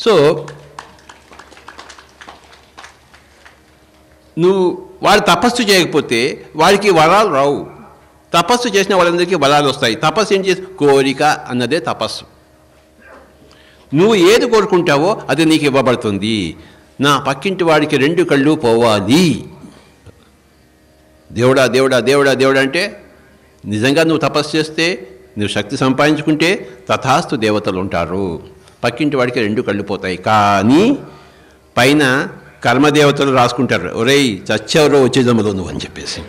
So నువ్వు వాడు తపస్సు చేయకపోతే వాడికి వరాలు రావు తపస్సు చేసిన వాళ్ళందరికీ వరాలు వస్తాయి తపస్సు ఏం చేసి కోరిక అన్నదే తపస్సు నువ్వు ఏది కోరుకుంటావో అది నీకు ఇవ్వబడుతుంది నా పక్కింటి వాడికి రెండు కళ్ళు పోవాలి దేవుడా దేవుడా దేవుడా దేవుడా అంటే నిజంగా నువ్వు తపస్సు చేస్తే నువ్వు శక్తి సంపాదించుకుంటే తథాస్తు దేవతలు ఉంటారు పక్కింటి వాడికి రెండు కళ్ళు పోతాయి కానీ పైన కర్మదేవతలు రాసుకుంటారు ఒరేయ్ చచ్చెవరో వచ్చే జమ్మలో నువ్వు అని చెప్పేసి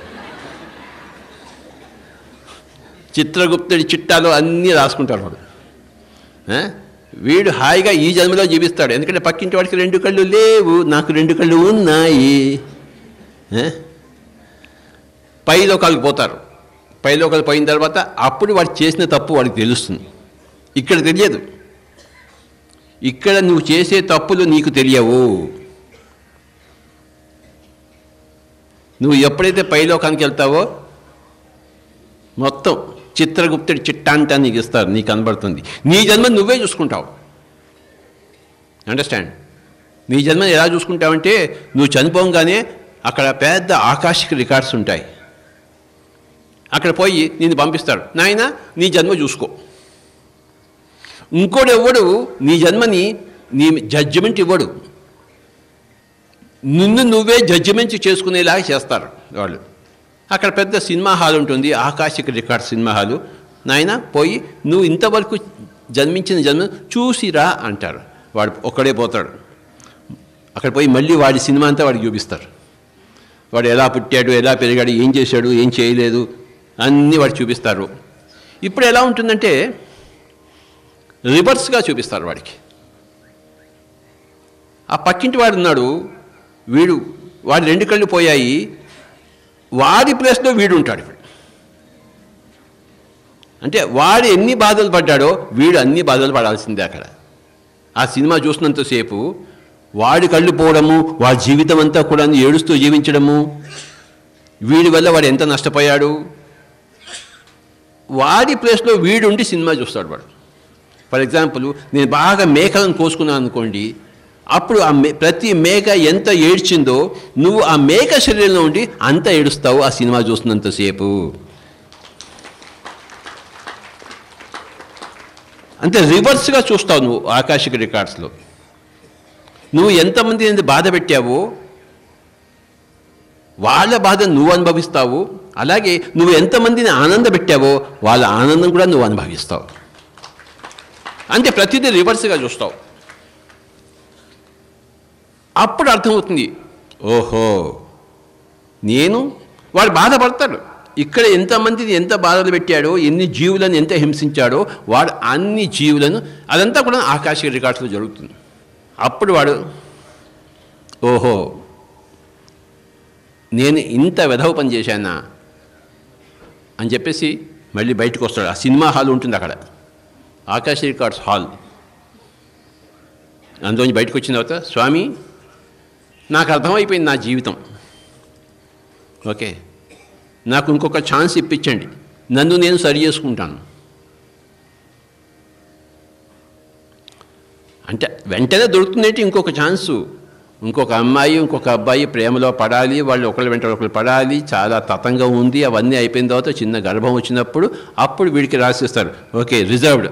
చిత్రగుప్తుడి చిట్టాలో అన్నీ రాసుకుంటారు వాడు ఆ? వీడు హాయిగా ఈ జన్మలో జీవిస్తాడు ఎందుకంటే పక్కింటి వాడికి రెండు కళ్ళు లేవు నాకు రెండు కళ్ళు ఉన్నాయి ఆ? పై లోకాలకు పోతారు పై లోకాలు పోయిన తర్వాత అప్పుడు వాడు చేసిన తప్పు వాడికి తెలుస్తుంది ఇక్కడ తెలియదు ఇక్కడ నువ్వు చేసే తప్పులు నీకు తెలియవు నువ్వు ఎప్పుడైతే పై లోకానికి వెళ్తావో మొత్తం చిత్రగుప్తుడి చిట్టాంట నీకు ఇస్తారు నీకు కనబడుతుంది నీ జన్మ నువ్వే చూసుకుంటావు అండర్స్టాండ్ నీ జన్మని ఎలా చూసుకుంటావంటే నువ్వు చనిపోగానే అక్కడ పెద్ద ఆకాశిక రికార్డ్స్ ఉంటాయి అక్కడ పోయి నేను పంపిస్తాడు నాయన నీ జన్మ చూసుకో ఇంకోడు ఎవ్వడు నీ జన్మని నీ జడ్జిమెంట్ ఇవ్వడు నిన్ను నువ్వే జడ్జిమెంట్ చేసుకునేలాగా చేస్తారు వాళ్ళు అక్కడ పెద్ద సినిమా హాల్ ఉంటుంది ఆకాశిక రికార్డ్ సినిమా హాలు నాయన పోయి నువ్వు ఇంతవరకు జన్మించిన జన్మ చూసిరా అంటారు వాడు ఒక్కడే పోతాడు అక్కడ పోయి మళ్ళీ వాడి సినిమా అంతా వాడికి చూపిస్తారు వాడు ఎలా పుట్టాడు ఎలా పెరిగాడు ఏం చేశాడు ఏం చేయలేదు అన్నీ వాడు చూపిస్తారు ఇప్పుడు ఎలా ఉంటుందంటే రివర్స్గా చూపిస్తారు వాడికి ఆ పక్కింటి వాడు ఉన్నాడు వీడు వాడి రెండు కళ్ళు పోయాయి వాడి ప్లేస్లో వీడు ఉంటాడు ఇప్పుడు అంటే వాడు ఎన్ని బాధలు పడ్డాడో వీడు అన్ని బాధలు పడాల్సిందే అక్కడ ఆ సినిమా చూసినంతసేపు వాడి కళ్ళు పోవడము వాడి జీవితం అంతా కూడా ఏడుస్తూ జీవించడము వీడి వల్ల వాడు ఎంత నష్టపోయాడు వాడి ప్లేస్లో వీడుండి సినిమా చూస్తాడు వాడు ఫర్ ఎగ్జాంపుల్ నేను బాగా మేకలను కోసుకున్నాను అనుకోండి అప్పుడు ఆ మే ప్రతి మేక ఎంత ఏడ్చిందో నువ్వు ఆ మేక శరీరంలో ఉండి అంత ఏడుస్తావు ఆ సినిమా చూస్తున్నంతసేపు అంటే రివర్స్గా చూస్తావు నువ్వు ఆకాశిక రికార్డ్స్లో నువ్వు ఎంతమంది ఎంత బాధ పెట్టావో వాళ్ళ బాధ నువ్వు అనుభవిస్తావు అలాగే నువ్వు ఎంతమందిని ఆనంద పెట్టావో వాళ్ళ ఆనందం కూడా నువ్వు అనుభవిస్తావు అంటే ప్రతిదీ రివర్స్గా చూస్తావు అప్పుడు అర్థమవుతుంది ఓహో నేను వాడు బాధపడతాడు ఇక్కడ ఎంతమందిని ఎంత బాధలు పెట్టాడో ఎన్ని జీవులను ఎంత హింసించాడో వాడు అన్ని జీవులను అదంతా కూడా ఆకాశిక రికార్డ్స్లో జరుగుతుంది అప్పుడు వాడు ఓహో నేను ఇంత వెధవ పని చేశానా అని చెప్పేసి మళ్ళీ బయటకు వస్తాడు ఆ సినిమా హాల్ ఉంటుంది అక్కడ ఆకాశ రికార్డ్స్ హాల్ అందులోంచి బయటకు వచ్చిన తర్వాత స్వామి నాకు అర్థమైపోయింది నా జీవితం ఓకే నాకు ఇంకొక ఛాన్స్ ఇప్పించండి నన్ను నేను సరి చేసుకుంటాను అంటే వెంటనే దొరుకుతుందంటే ఇంకొక ఛాన్సు ఇంకొక అమ్మాయి ఇంకొక అబ్బాయి ప్రేమలో పడాలి వాళ్ళు ఒకళ్ళ వెంట ఒకళ్ళు పడాలి చాలా తతంగా ఉంది అవన్నీ అయిపోయిన తర్వాత చిన్న గర్భం వచ్చినప్పుడు అప్పుడు వీడికి రాసిస్తారు ఓకే రిజర్వ్డ్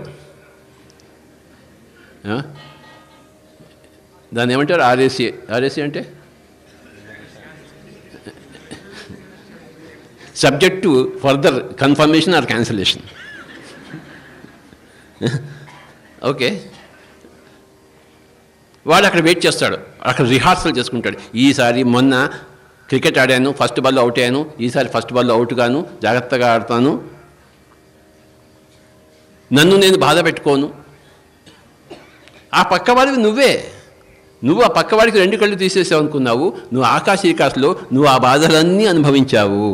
దాన్ని ఏమంటారు ఆర్ఏసీ ఆర్ఏసీ అంటే subject to further confirmation or cancellation okay వాడు అక్కడ వెయిట్ చేస్తాడు అక్కడ రిహార్సల్ చేసుకుంటాడు ఈసారి మొన్న క్రికెట్ ఆడాను ఫస్ట్ బాల్లో అవుట్ అయ్యాను ఈసారి ఫస్ట్ బాల్లో అవుట్ గాను జాగ్రత్తగా ఆడతాను నన్ను నేను బాధ పెట్టుకోను ఆ పక్కవాడివి నువ్వే నువ్వు ఆ పక్కవాడికి రెండు కళ్ళు తీసేసావు అనుకున్నావు నువ్వు ఆకాశీకాశలో నువ్వు ఆ బాధలన్నీ అనుభవించావు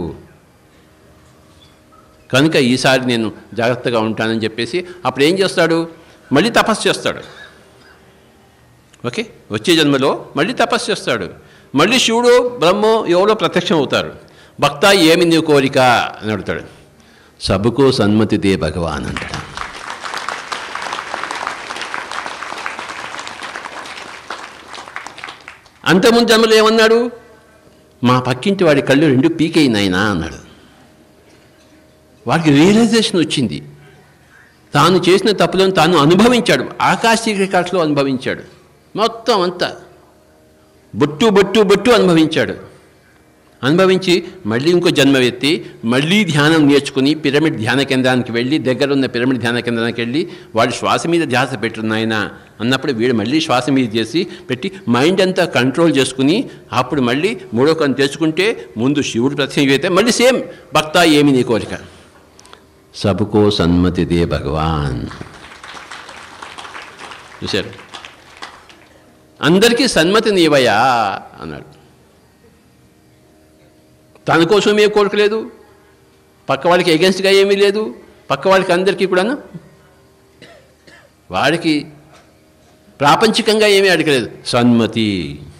కనుక ఈసారి నేను జాగ్రత్తగా ఉంటానని చెప్పేసి అప్పుడు ఏం చేస్తాడు మళ్ళీ తపస్సు చేస్తాడు ఓకే వచ్చే జన్మలో మళ్ళీ తపస్సు చేస్తాడు మళ్ళీ శివుడు బ్రహ్మ ఎవరో ప్రత్యక్షం అవుతారు భక్త ఏమి నీ కోరిక అని అడుగుతాడు సబుకో సన్మతి దే భగవాన్ అంటాడు అంతకుముందు జన్మలో ఏమన్నాడు మా పక్కింటి వాడి కళ్ళు రెండు పీకేయి నాయనా అన్నాడు వాడికి రియలైజేషన్ వచ్చింది తాను చేసిన తప్పులను తాను అనుభవించాడు ఆకాశిక రికార్డ్స్లో అనుభవించాడు మొత్తం అంతా బొట్టు బొట్టు బొట్టు అనుభవించాడు అనుభవించి మళ్ళీ ఇంకో జన్మ ఎత్తి మళ్ళీ ధ్యానం నేర్చుకుని పిరమిడ్ ధ్యాన కేంద్రానికి వెళ్ళి దగ్గరున్న పిరమిడ్ ధ్యాన కేంద్రానికి వెళ్ళి వాడు శ్వాస మీద ధ్యాస పెట్టున్నాయన అన్నప్పుడు వీడు మళ్ళీ శ్వాస మీద చేసి పెట్టి మైండ్ అంతా కంట్రోల్ చేసుకుని అప్పుడు మళ్ళీ మూడో కన్ను తెచ్చుకుంటే ముందు శివుడు ప్రత్యక్షం అయితే మళ్ళీ సేమ్ భక్త ఏమి నీ కోరిక సబుకో సన్మతి దే భగవాన్ చూశారు అందరికీ సన్మతి నీవయా అన్నాడు తన కోసం ఏ కోరిక లేదు పక్క వాళ్ళకి ఎగెన్స్ట్గా ఏమీ లేదు పక్క వాళ్ళకి అందరికీ కూడాను వాడికి ప్రాపంచికంగా ఏమీ అడగలేదు సన్మతి